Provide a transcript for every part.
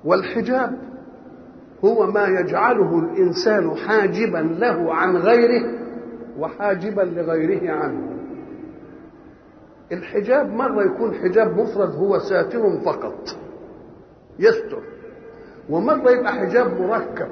والحجاب هو ما يجعله الانسان حاجبا له عن غيره وحاجبا لغيره عنه الحجاب مره يكون حجاب مفرد هو ساتر فقط يستر ومره يبقى حجاب مركب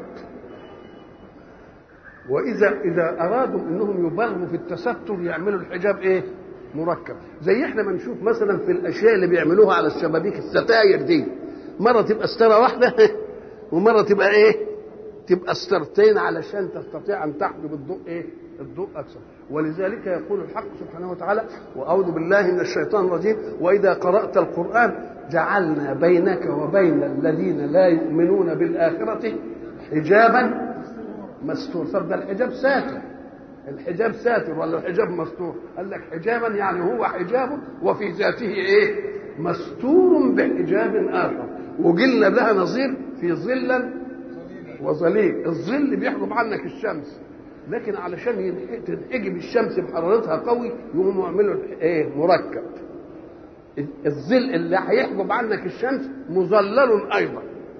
واذا اذا ارادوا انهم يبالغوا في التستر يعملوا الحجاب ايه مركب زي احنا ما نشوف مثلا في الاشياء اللي بيعملوها على الشبابيك الستاير دي مره تبقى ستاره واحده ومره تبقى ايه تبقى سترتين علشان تستطيع ان تحجب الضوء ايه الضوء اكثر ولذلك يقول الحق سبحانه وتعالى واعوذ بالله من الشيطان الرجيم واذا قرات القران جعلنا بينك وبين الذين لا يؤمنون بالاخره حجابا مستور طب ده الحجاب ساتر الحجاب ساتر ولا الحجاب مستور قال لك حجابا يعني هو حجاب وفي ذاته ايه مستور بحجاب اخر وقلنا لها نظير في ظلا وظليل الظل بيحجب عنك الشمس لكن علشان تنحجب الشمس بحرارتها قوي يقوموا يعملوا ايه مركب الظل اللي هيحجب عنك الشمس مظلل ايضا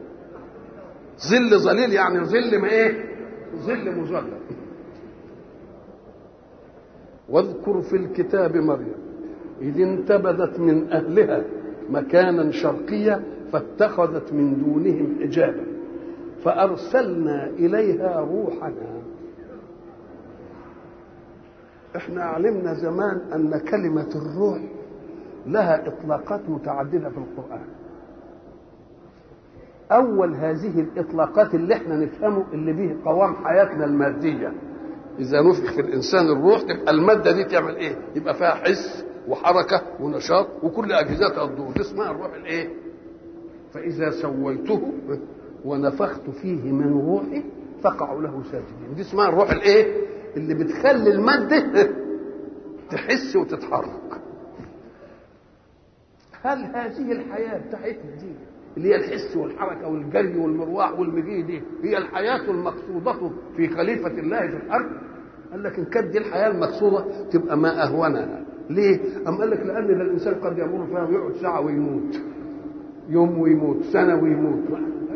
ظل ظليل يعني ظل ما ايه ظل مظلل واذكر في الكتاب مريم إذ انتبذت من أهلها مكانا شرقيا فاتخذت من دونهم حجابا فأرسلنا إليها روحنا احنا علمنا زمان أن كلمة الروح لها إطلاقات متعددة في القرآن أول هذه الإطلاقات اللي احنا نفهمه اللي به قوام حياتنا المادية إذا نفخ في الإنسان الروح تبقى المادة دي تعمل إيه؟ يبقى فيها حس وحركة ونشاط وكل أجهزتها تدور دي اسمها الروح الإيه؟ فإذا سويته ونفخت فيه من روحي فقعوا له ساجدين دي اسمها الروح الإيه؟ اللي بتخلي المادة تحس وتتحرك هل هذه الحياة بتاعتنا دي اللي هي الحس والحركة والجري والمروح والمجي دي هي الحياة المقصودة في خليفة الله في الأرض قال لك إن كانت دي الحياة المقصودة تبقى ما أهونها ليه؟ أم قال لك لأن الإنسان قد يمر فيها ويقعد ساعة ويموت يوم ويموت سنة ويموت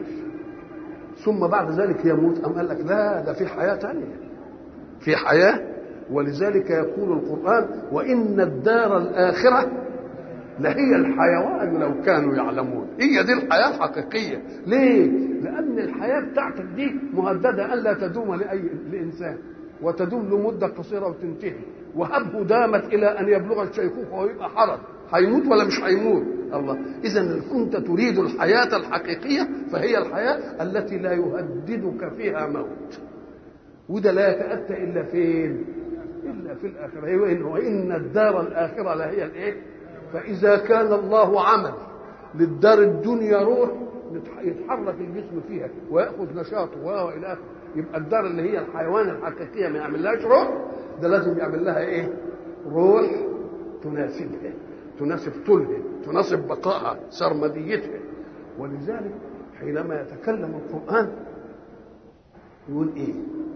ثم بعد ذلك يموت أم قال لك لا ده في حياة تانية في حياة ولذلك يقول القرآن وإن الدار الآخرة لهي الحيوان لو كانوا يعلمون هي دي الحياة الحقيقية ليه؟ لأن الحياة بتاعتك دي مهددة أن لا تدوم لأي لإنسان وتدوم لمدة قصيرة وتنتهي وهبه دامت إلى أن يبلغ الشيخوخة ويبقى حرج هيموت ولا مش هيموت الله إذا إن كنت تريد الحياة الحقيقية فهي الحياة التي لا يهددك فيها موت وده لا يتأتى إلا فين؟ إلا في الآخرة وإن الدار الآخرة لهي الإيه؟ فإذا كان الله عمل للدار الدنيا روح يتحرك الجسم فيها ويأخذ نشاطه وإلى آخره يبقى الدار اللي هي الحيوان الحقيقية ما يعملهاش روح ده لازم يعمل لها إيه؟ روح تناسبها تناسب طولها تناسب بقائها سرمديتها ولذلك حينما يتكلم القرآن يقول إيه؟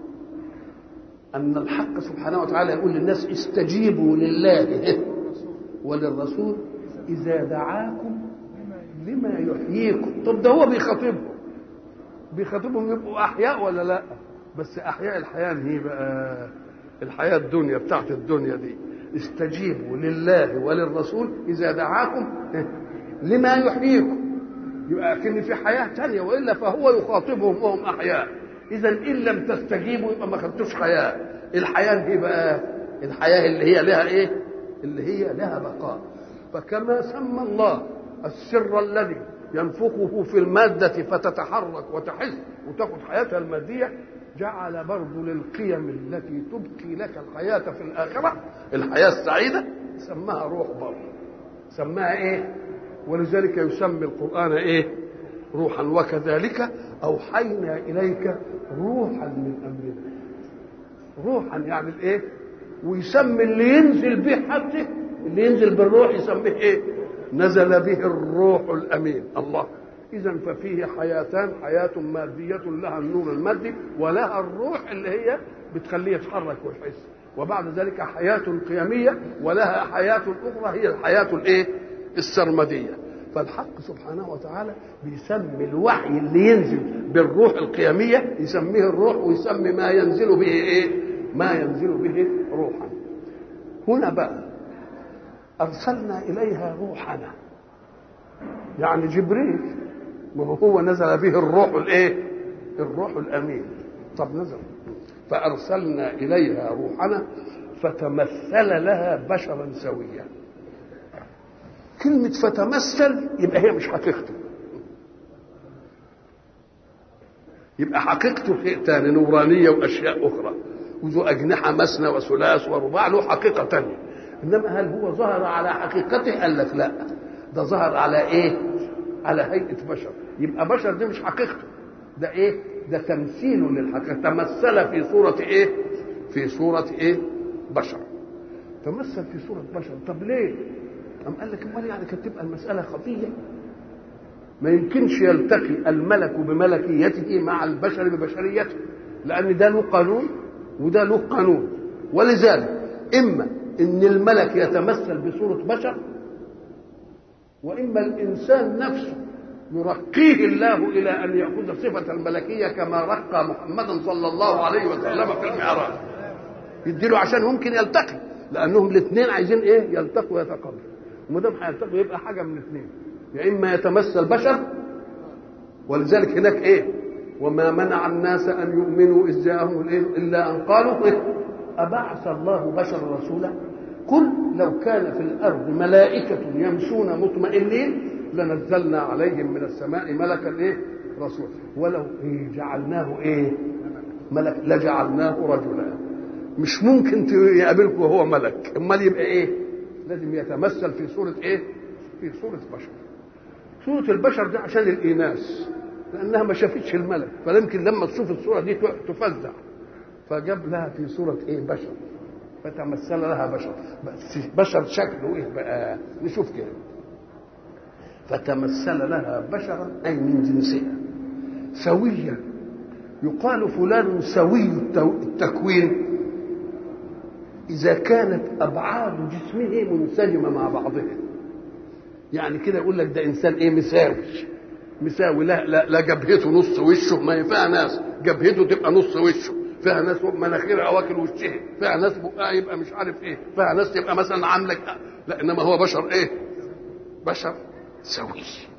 أن الحق سبحانه وتعالى يقول للناس استجيبوا لله وللرسول إذا دعاكم لما يحييكم طب ده هو بيخاطبهم بيخاطبهم يبقوا أحياء ولا لا بس أحياء الحياة هي بقى الحياة الدنيا بتاعت الدنيا دي استجيبوا لله وللرسول إذا دعاكم لما يحييكم يبقى كن في حياة تانية وإلا فهو يخاطبهم وهم أحياء إذا إن لم تستجيبوا يبقى ما خدتوش حياة الحياة دي بقى الحياة اللي هي لها إيه اللي هي لها بقاء فكما سمى الله السر الذي ينفخه في المادة فتتحرك وتحس وتاخد حياتها المادية جعل برضه للقيم التي تبقي لك الحياة في الآخرة الحياة السعيدة سماها روح برضه سماها إيه ولذلك يسمي القرآن إيه روحا وكذلك أوحينا إليك روحا من أمرنا روحا يعني الإيه ويسمي اللي ينزل به حتى اللي ينزل بالروح يسميه ايه نزل به الروح الامين الله اذا ففيه حياتان حياه ماديه لها النور المادي ولها الروح اللي هي بتخليه يتحرك ويحس وبعد ذلك حياه قيميه ولها حياه اخرى هي الحياه الايه السرمديه فالحق سبحانه وتعالى بيسمي الوحي اللي ينزل بالروح القياميه يسميه الروح ويسمي ما ينزل به ايه ما ينزل به روحا هنا بقى ارسلنا اليها روحنا يعني جبريل ما هو نزل به الروح الايه الروح الامين طب نزل فارسلنا اليها روحنا فتمثل لها بشرا سويا كلمة فتمثل يبقى هي مش حقيقته يبقى حقيقته شيء تاني نورانية وأشياء أخرى وذو أجنحة مثنى وثلاث ورباع له حقيقة تانية إنما هل هو ظهر على حقيقته قال لك لا ده ظهر على إيه على هيئة بشر يبقى بشر دي مش حقيقته ده إيه ده تمثيل للحقيقة تمثل في صورة إيه في صورة إيه بشر تمثل في صورة بشر طب ليه أم قال لك امال يعني كانت تبقى المسألة خفية ما يمكنش يلتقي الملك بملكيته مع البشر ببشريته لأن ده له قانون وده له قانون ولذلك إما إن الملك يتمثل بصورة بشر وإما الإنسان نفسه يرقيه الله إلى أن يأخذ صفة الملكية كما رقى محمدا صلى الله عليه وسلم في المعراج يديله عشان ممكن يلتقي لأنهم الاثنين عايزين إيه يلتقوا ويتقابلوا وما دام هيلتقوا يبقى حاجة من الاثنين يا إما يتمثل بشر ولذلك هناك إيه وما منع الناس أن يؤمنوا إذ جاءهم الإيه إلا أن قالوا إيه أبعث الله بشرا رسولا قل لو كان في الأرض ملائكة يمشون مطمئنين لنزلنا عليهم من السماء ملكا إيه رسول ولو إيه جعلناه إيه ملك لجعلناه رجلا مش ممكن يقابلكم وهو ملك امال يبقى ايه لازم يتمثل في صورة ايه في صورة بشر صورة البشر دي عشان الإناث لأنها ما شافتش الملك فيمكن لما تشوف الصورة دي تفزع فجاب لها في صورة ايه بشر فتمثل لها بشر بس بشر شكله ايه بقى نشوف كده فتمثل لها بشرا أي من جنسها سويا يقال فلان سوي التكوين إذا كانت أبعاد جسمه منسجمة مع بعضها يعني كده يقول لك ده إنسان إيه مساوي مساوي لا لا, لا جبهته نص وشه ما فيها ناس جبهته تبقى نص وشه فيها ناس مناخيرها واكل وشها فيها ناس بقها يبقى مش عارف ايه فيها ناس تبقى مثلا عامله لا انما هو بشر ايه بشر سوي